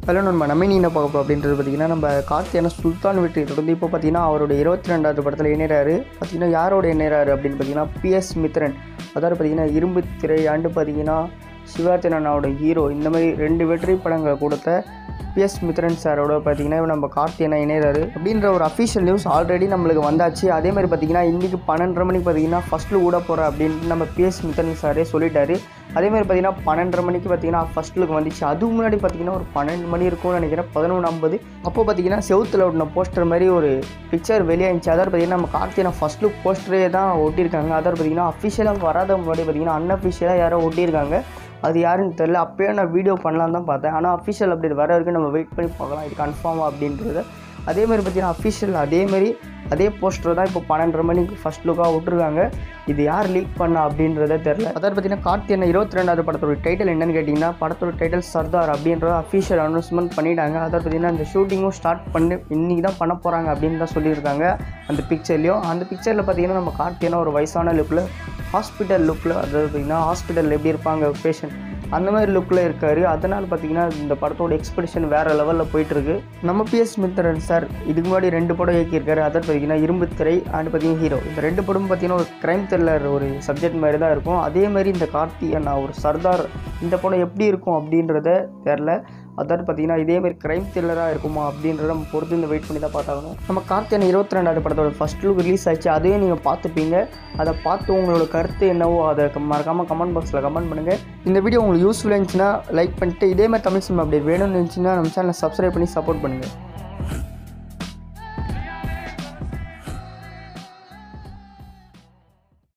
hello நம்ம நம்ம நீ என்ன பார்க்க போகிறோம் அப்படின்றது பார்த்தீங்கன்னா நம்ம கார்த்தியான சுல்தான் வெற்றி தொடர்ந்து இப்போ பார்த்தீங்கன்னா அவரோட இருபத்தி ரெண்டாவது படத்தில் இணைறாரு பார்த்தீங்கன்னா யாரோட இணைறாரு அப்படின்னு பார்த்தீங்கன்னா பிஎஸ் மித்ரன் அதாவது பார்த்தீங்கன்னா இரும்பு திரை ஆண்டு பார்த்தீங்கன்னா சிவார்த்தனோட ஹீரோ இந்த மாதிரி ரெண்டு வெற்றி படங்களை கொடுத்த பிஎஸ் மித்ரன் சாரோட பார்த்தீங்கன்னா இப்போ நம்ம கார்த்தியனை இணைறாரு அப்படின்ற ஒரு அஃபிஷியல் நியூஸ் ஆல்ரெடி நம்மளுக்கு வந்தாச்சு அதே மாதிரி பார்த்தீங்கன்னா இன்றைக்கி பன்னெண்டரை மணிக்கு பார்த்தீங்கன்னா ஃபஸ்ட்டில் ஊட போகிறேன் அப்படின்னு நம்ம பிஎஸ் மித்ரன் சாரே சொல்லிட்டாரு அதே மாதிரி பார்த்தீங்கன்னா பன்னெண்டரை மணிக்கு பார்த்தீங்கன்னா ஃபர்ஸ்ட் லுக் வந்துச்சு அதுக்கு முன்னாடி பார்த்தீங்கன்னா ஒரு பன்னெண்டு மணி இருக்கும்னு நினைக்கிறேன் பதினொன்று ஐம்பது அப்போ பார்த்தீங்கன்னா செவுத்தில் ஒட்டின போஸ்டர் மாதிரி ஒரு பிக்சர் வெளியாகிச்சு அதாவது பார்த்தீங்கன்னா நம்ம கார்த்தியனை ஃபர்ஸ்ட் லுக் போஸ்டரே தான் ஒட்டியிருக்காங்க அதாவது பார்த்தீங்கன்னா அஃபிஷியலாக வராத முன்னாடி பார்த்தீங்கன்னா அன்அஃபிஷியலாக யாரோ ஒட்டியிருக்காங்க அது யாருன்னு தெரில அப்போயே நான் வீடியோ பண்ணலாம் தான் பார்த்தேன் ஆனால் அஃபிஷியல் அப்டேட் வர வரைக்கும் நம்ம வெயிட் பண்ணி பார்க்கலாம் இது கன்ஃபார்மாக அப்படின்றத அதே மாதிரி பார்த்தீங்கன்னா அஃபிஷியல் அதே மாதிரி அதே போஸ்டர் தான் இப்போ பன்னெண்டரை மணிக்கு ஃபஸ்ட் லுக்காக விட்ருக்காங்க இது யார் லீக் பண்ணா அப்படின்றத தெரில அதாவது பார்த்தீங்கன்னா கார்த்தியனை இருபத்தி ரெண்டாவது படத்தோட டைட்டில் என்னன்னு கேட்டிங்கன்னா படத்தோட டைட்டில் சர்தார் அப்படின்றத அஃபிஷியல் அனௌன்ஸ்மெண்ட் பண்ணிட்டாங்க அதாவது பார்த்தீங்கன்னா இந்த ஷூட்டிங்கும் ஸ்டார்ட் பண்ணி இன்றைக்கி தான் பண்ண போகிறாங்க அப்படின்னு தான் சொல்லியிருக்காங்க அந்த பிக்சர்லையும் அந்த பிக்சரில் பார்த்தீங்கன்னா நம்ம கார்த்தியனா ஒரு வயசான லுக்கில் ஹாஸ்பிட்டல் லுக்கில் அதாவது பார்த்தீங்கன்னா ஹாஸ்பிட்டலில் எப்படி இருப்பாங்க பேஷண்ட் அந்த மாதிரி லுக்கில் இருக்கார் அதனால் பார்த்தீங்கன்னா இந்த படத்தோட எக்ஸ்பெடிஷன் வேறு லெவலில் போயிட்டுருக்கு நம்ம பிஎஸ் மித்ரன் சார் இதுக்கு முன்னாடி ரெண்டு படம் இயக்கியிருக்காரு அதாவது பார்த்தீங்கன்னா இரும்பு திரை அண்ட் பார்த்தீங்கன்னா ஹீரோ இந்த ரெண்டு படம் பார்த்தீங்கன்னா ஒரு க்ரைம் த்ரில்லர் ஒரு சப்ஜெக்ட் மாதிரி தான் இருக்கும் அதே மாதிரி இந்த கார்த்தியனா ஒரு சர்தார் இந்த படம் எப்படி இருக்கும் அப்படின்றத தெரில அதாவது பார்த்தீங்கன்னா இதே மாதிரி க்ரைம் த்ரில்லராக இருக்குமா அப்படின்றத நம்ம பொறுத்து இந்த வெயிட் பண்ணி தான் பார்த்தாகணும் நம்ம கார்த்தியான இருபத்தி ரெண்டாவது படத்தோட ஃபஸ்ட் லுக் ரிலீஸ் ஆச்சு அதையும் நீங்கள் பார்த்துப்பீங்க அதை பார்த்து உங்களோட கருத்து என்னவோ அதை மறக்காமல் கமெண்ட் பாக்ஸில் கமெண்ட் பண்ணுங்கள் இந்த வீடியோ உங்களுக்கு யூஸ்ஃபுல்லாக இருந்துச்சுன்னா லைக் பண்ணிட்டு இதே மாதிரி தமிழ் சினிமா அப்டேட் வேணும்னு இருந்துச்சுன்னா நம்ம சேனலை சப்ஸ்கிரைப் பண்ணி சப்போர்ட் பண்ணுங்கள்